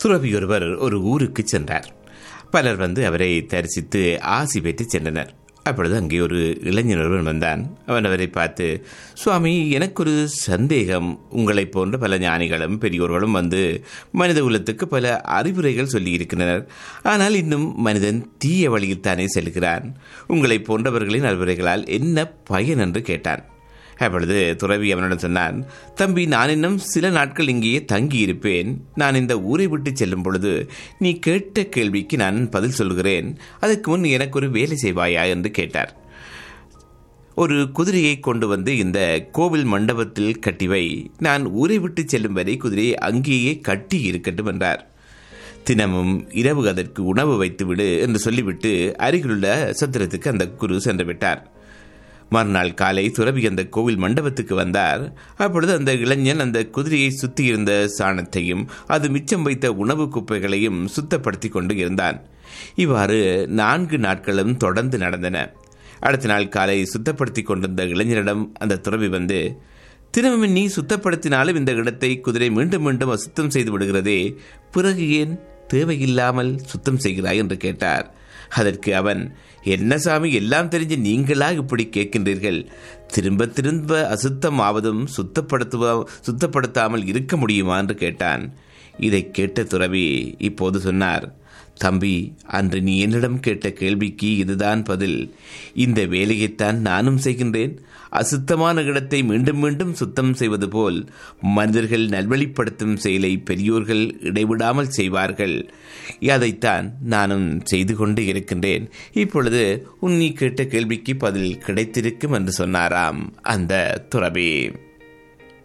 துறவி ஒருவர் ஒரு ஊருக்கு சென்றார் பலர் வந்து அவரை தரிசித்து ஆசி பெற்று சென்றனர் அப்பொழுது அங்கே ஒரு இளைஞர் ஒருவன் வந்தான் அவன் அவரை பார்த்து சுவாமி எனக்கு ஒரு சந்தேகம் உங்களைப் போன்ற பல ஞானிகளும் பெரியோர்களும் வந்து மனித குலத்துக்கு பல அறிவுரைகள் சொல்லியிருக்கின்றனர் ஆனால் இன்னும் மனிதன் தீய வழியில் தானே செல்கிறான் உங்களைப் போன்றவர்களின் அறிவுரைகளால் என்ன பயன் என்று கேட்டான் அப்பொழுது துறவி அவனிடம் சொன்னான் தம்பி நான் இன்னும் சில நாட்கள் இங்கேயே தங்கி இருப்பேன் நான் இந்த ஊரை விட்டு செல்லும் பொழுது நீ கேட்ட கேள்விக்கு நான் பதில் சொல்கிறேன் அதற்கு முன் எனக்கு ஒரு வேலை செய்வாயா என்று கேட்டார் ஒரு குதிரையை கொண்டு வந்து இந்த கோவில் மண்டபத்தில் கட்டிவை நான் ஊரை விட்டு செல்லும் வரை குதிரையை அங்கேயே கட்டி இருக்கட்டும் என்றார் தினமும் இரவு அதற்கு உணவு வைத்துவிடு என்று சொல்லிவிட்டு அருகிலுள்ள சத்திரத்துக்கு அந்த குரு சென்று விட்டார் மறுநாள் காலை துறவி அந்த கோவில் மண்டபத்துக்கு வந்தார் அப்பொழுது அந்த இளைஞன் அந்த குதிரையை சுத்தி இருந்த சாணத்தையும் அது மிச்சம் வைத்த உணவு குப்பைகளையும் சுத்தப்படுத்தி கொண்டு இருந்தான் இவ்வாறு நான்கு நாட்களும் தொடர்ந்து நடந்தன அடுத்த நாள் காலை சுத்தப்படுத்தி கொண்டிருந்த இளைஞரிடம் அந்த துறவி வந்து தினமும் நீ சுத்தப்படுத்தினாலும் இந்த இடத்தை குதிரை மீண்டும் மீண்டும் அசுத்தம் செய்து விடுகிறதே பிறகு ஏன் தேவையில்லாமல் சுத்தம் செய்கிறாய் என்று கேட்டார் அதற்கு அவன் என்ன சாமி எல்லாம் தெரிஞ்சு நீங்களா இப்படி கேட்கின்றீர்கள் திரும்ப திரும்ப அசுத்தம் ஆவதும் சுத்தப்படுத்துவ சுத்தப்படுத்தாமல் இருக்க முடியுமா என்று கேட்டான் இதை கேட்ட துறவி இப்போது சொன்னார் தம்பி அன்று நீ என்னிடம் கேட்ட கேள்விக்கு இதுதான் பதில் இந்த வேலையைத்தான் நானும் செய்கின்றேன் அசுத்தமான இடத்தை மீண்டும் மீண்டும் சுத்தம் செய்வது போல் மனிதர்கள் நல்வழிப்படுத்தும் செயலை பெரியோர்கள் இடைவிடாமல் செய்வார்கள் அதைத்தான் நானும் செய்து கொண்டு இருக்கின்றேன் இப்பொழுது உன் நீ கேட்ட கேள்விக்கு பதில் கிடைத்திருக்கும் என்று சொன்னாராம் அந்த துறவி